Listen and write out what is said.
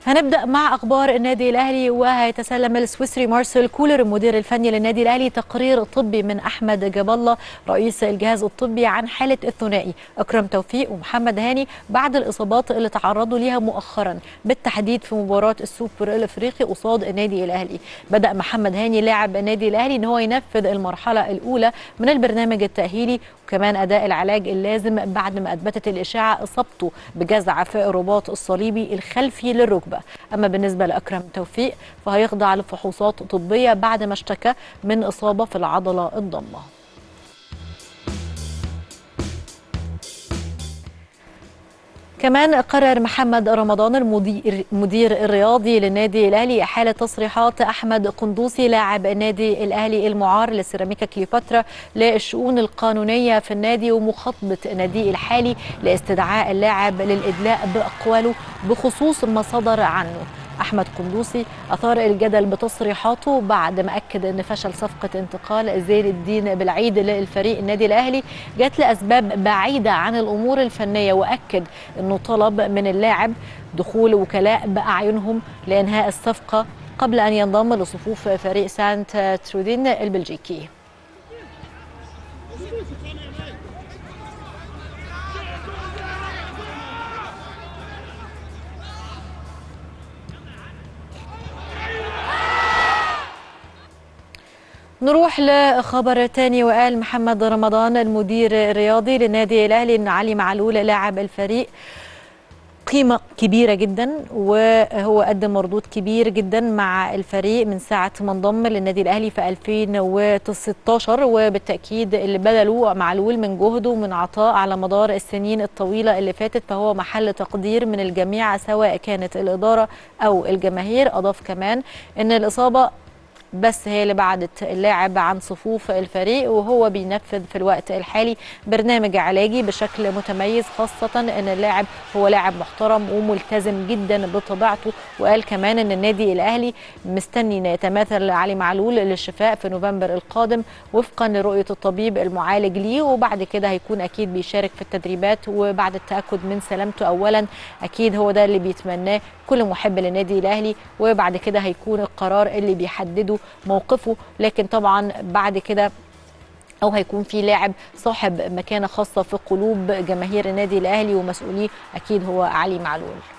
هنبدا مع اخبار النادي الاهلي وهيتسلم السويسري مارسيل كولر المدير الفني للنادي الاهلي تقرير طبي من احمد جاب الله رئيس الجهاز الطبي عن حاله الثنائي اكرم توفيق ومحمد هاني بعد الاصابات اللي تعرضوا ليها مؤخرا بالتحديد في مباراه السوبر الافريقي قصاد النادي الاهلي بدا محمد هاني لاعب النادي الاهلي ان هو ينفذ المرحله الاولى من البرنامج التاهيلي وكمان اداء العلاج اللازم بعد ما اثبتت الاشاعه اصابته بجزع في الرباط الصليبي الخلفي للركبه اما بالنسبه لاكرم توفيق فهيخضع لفحوصات طبيه بعد ما اشتكى من اصابه في العضله الضمه كمان قرر محمد رمضان المدير المدير الرياضي للنادي الاهلي احاله تصريحات احمد قندوسي لاعب النادي الاهلي المعار لسيراميكا كليوباترا للشؤون القانونيه في النادي ومخاطبه ناديه الحالي لاستدعاء اللاعب للادلاء باقواله بخصوص ما صدر عنه احمد قندوسي اثار الجدل بتصريحاته بعد ما اكد ان فشل صفقه انتقال زين الدين بالعيد للفريق النادي الاهلي جت لاسباب بعيده عن الامور الفنيه واكد انه طلب من اللاعب دخول وكلاء باعينهم لانهاء الصفقه قبل ان ينضم لصفوف فريق سانت ترودين البلجيكي نروح لخبر تاني وقال محمد رمضان المدير الرياضي للنادي الاهلي ان علي معلول لاعب الفريق قيمة كبيرة جدا وهو قدم مردود كبير جدا مع الفريق من ساعة ما انضم للنادي الأهلي في 2016 وبالتأكيد اللي بذلوه معلول من جهده ومن عطاء على مدار السنين الطويلة اللي فاتت فهو محل تقدير من الجميع سواء كانت الإدارة أو الجماهير أضاف كمان أن الإصابة بس هي اللي بعدت اللاعب عن صفوف الفريق وهو بينفذ في الوقت الحالي برنامج علاجي بشكل متميز خاصة ان اللاعب هو لاعب محترم وملتزم جدا بطبيعته وقال كمان ان النادي الاهلي مستني ان يتماثل علي معلول للشفاء في نوفمبر القادم وفقا لرؤية الطبيب المعالج ليه وبعد كده هيكون اكيد بيشارك في التدريبات وبعد التأكد من سلامته اولا اكيد هو ده اللي بيتمناه كل محب للنادي الاهلي وبعد كده هيكون القرار اللي بيحدده موقفه لكن طبعا بعد كده او هيكون في لاعب صاحب مكانه خاصه في قلوب جماهير النادي الاهلي ومسؤوليه اكيد هو علي معلول